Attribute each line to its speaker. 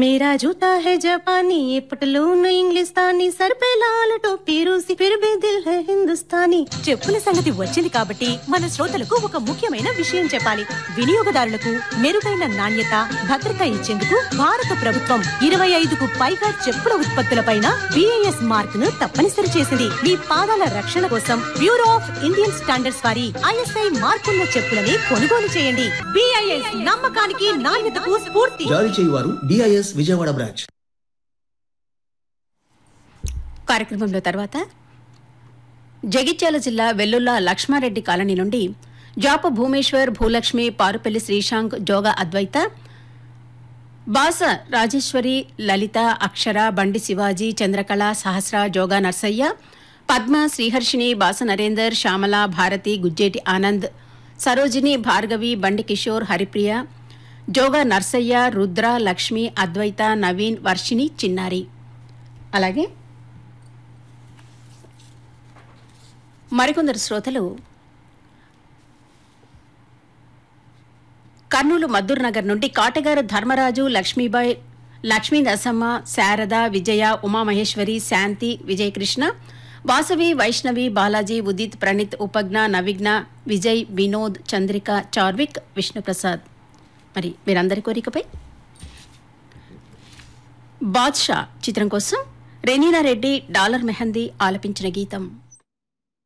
Speaker 1: मेरा जूता है जापानी ये पटलून इंग्लिस्तानी सर पे लाल टोपी रूसी फिर भी दिल है हिंदुस्तानी
Speaker 2: చెప్పుల సంగతి వచ్చింది కాబట్టి మన శ్రోతలకు ఒక ముఖ్యమైన విషయం చెప్పాలి వినియోగదారులకు మెరుగైన నాణ్యత భద్రత ఇచ్చేందుకు భారత ప్రభుత్వం ఇరవై ఐదుకు పైగా చెప్పుల ఉత్పత్తులపైన బిఐఎస్ మార్క్ ను తప్పనిసరి చేసింది మీ పాదాల రక్షణ కోసం బ్యూరో ఆఫ్ ఇండియన్ స్టాండర్డ్స్ వారి ఐఎస్ఐ మార్కున్న చెప్పులని కొనుగోలు చేయండి బిఐఎస్ నమ్మకానికి నాణ్యతకు స్ఫూర్తి
Speaker 3: జారీ చేయువారు డిఐఎస్ విజయవాడ బ్రాంచ్
Speaker 4: కార్యక్రమంలో తర్వాత జగిత్యాల జిల్లా వెల్లుల్లా లక్ష్మారెడ్డి కాలనీ నుండి జాప భూమేశ్వర్ భూలక్ష్మి పారుపల్లి శ్రీశాంక్ జోగ అద్వైత బాస రాజేశ్వరి లలిత అక్షర బండి శివాజీ చంద్రకళ సహస్ర జోగా నర్సయ్య పద్మ శ్రీహర్షిణి బాస నరేందర్ శ్యామల భారతి గుజ్జేటి ఆనంద్ సరోజిని భార్గవి బండి కిషోర్ హరిప్రియ జోగా నర్సయ్య రుద్ర లక్ష్మి అద్వైత నవీన్ వర్షిణి చిన్నారి అలాగే మరికొందరు శ్రోతలు కర్నూలు మద్దూర్ నగర్ నుండి కాటగారు ధర్మరాజు లక్ష్మీబాయ్ లక్ష్మీ నరసమ్మ శారద విజయ ఉమామహేశ్వరి శాంతి విజయకృష్ణ వాసవి వైష్ణవి బాలాజీ ఉదిత్ ప్రణీత్ ఉపజ్ఞ నవిఘ్న విజయ్ వినోద్ చంద్రిక చార్విక్ విష్ణుప్రసాద్ మరి మీరందరి కోరికపై బాద్షా చిత్రం కోసం రెనీనా రెడ్డి డాలర్ మెహందీ ఆలపించిన గీతం